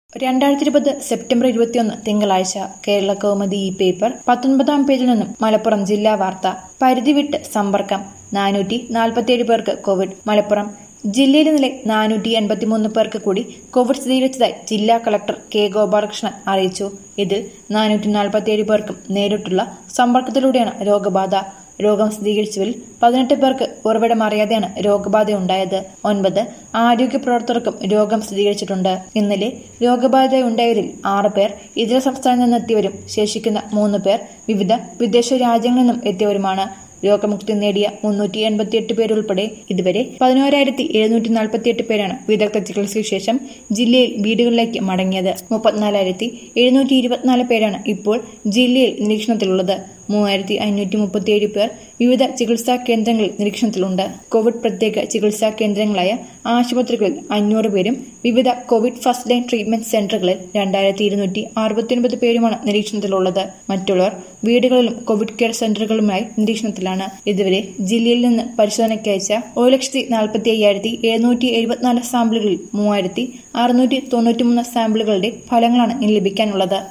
രണ്ടായിരത്തി ഇരുപത് സെപ്റ്റംബർ ഇരുപത്തിയൊന്ന് തിങ്കളാഴ്ച കേരള കൗമുദി ഈ പേപ്പർ പത്തൊൻപതാം പേജിൽ നിന്നും മലപ്പുറം ജില്ലാ വാർത്ത പരിധി വിട്ട് സമ്പർക്കം നാനൂറ്റി നാൽപ്പത്തിയേഴ് പേർക്ക് കോവിഡ് മലപ്പുറം ജില്ലയിൽ ഇന്നലെ നാനൂറ്റി എൺപത്തിമൂന്ന് പേർക്ക് കൂടി കോവിഡ് സ്ഥിരീകരിച്ചതായി ജില്ലാ കളക്ടർ കെ ഗോപാലകൃഷ്ണൻ അറിയിച്ചു ഇതിൽ നാനൂറ്റി നാൽപ്പത്തിയേഴ് പേർക്കും നേരിട്ടുള്ള സമ്പർക്കത്തിലൂടെയാണ് രോഗബാധ രോഗം സ്ഥിരീകരിച്ചവരിൽ പതിനെട്ട് പേർക്ക് ഉറവിടം അറിയാതെയാണ് രോഗബാധയുണ്ടായത് ഒൻപത് ആരോഗ്യ പ്രവർത്തകർക്കും രോഗം സ്ഥിരീകരിച്ചിട്ടുണ്ട് ഇന്നലെ രോഗബാധയുണ്ടായവരിൽ ആറ് പേർ ഇതര സംസ്ഥാനങ്ങളിൽ നിന്നെത്തിയവരും ശേഷിക്കുന്ന മൂന്ന് പേർ വിവിധ വിദേശ രാജ്യങ്ങളിൽ നിന്നും എത്തിയവരുമാണ് രോഗമുക്തി നേടിയ മുന്നൂറ്റി എൺപത്തിയെട്ട് പേരുൾപ്പെടെ ഇതുവരെ പതിനോരായിരത്തി എഴുന്നൂറ്റി നാൽപ്പത്തിയെട്ട് പേരാണ് വിദഗ്ധ ചികിത്സയ്ക്ക് ശേഷം ജില്ലയിൽ വീടുകളിലേക്ക് മടങ്ങിയത് മുപ്പത്തിനാലായിരത്തി എഴുന്നൂറ്റി ഇരുപത്തിനാല് പേരാണ് ഇപ്പോൾ ജില്ലയിൽ നിരീക്ഷണത്തിലുള്ളത് മൂവായിരത്തി അഞ്ഞൂറ്റി മുപ്പത്തിയേഴ് പേർ വിവിധ ചികിത്സാ കേന്ദ്രങ്ങളിൽ നിരീക്ഷണത്തിലുണ്ട് കോവിഡ് പ്രത്യേക ചികിത്സാ കേന്ദ്രങ്ങളായ ആശുപത്രികളിൽ അഞ്ഞൂറ് പേരും വിവിധ കോവിഡ് ഫസ്റ്റ് ലൈൻ ട്രീറ്റ്മെന്റ് സെന്ററുകളിൽ രണ്ടായിരത്തി ഇരുന്നൂറ്റി അറുപത്തിയൊൻപത് പേരുമാണ് നിരീക്ഷണത്തിലുള്ളത് മറ്റുള്ളവർ വീടുകളിലും കോവിഡ് കെയർ സെന്ററുകളുമായി നിരീക്ഷണത്തിലാണ് ഇതുവരെ ജില്ലയിൽ നിന്ന് പരിശോധനയ്ക്ക് അയച്ച ഒരു ലക്ഷത്തി നാൽപ്പത്തി അയ്യായിരത്തി എഴുന്നൂറ്റി എഴുപത്തിനാല് സാമ്പിളുകളിൽ മൂവായിരത്തി അറുന്നൂറ്റി തൊണ്ണൂറ്റിമൂന്ന് സാമ്പിളുകളുടെ ഫലങ്ങളാണ് ഇനി ലഭിക്കാനുള്ളത്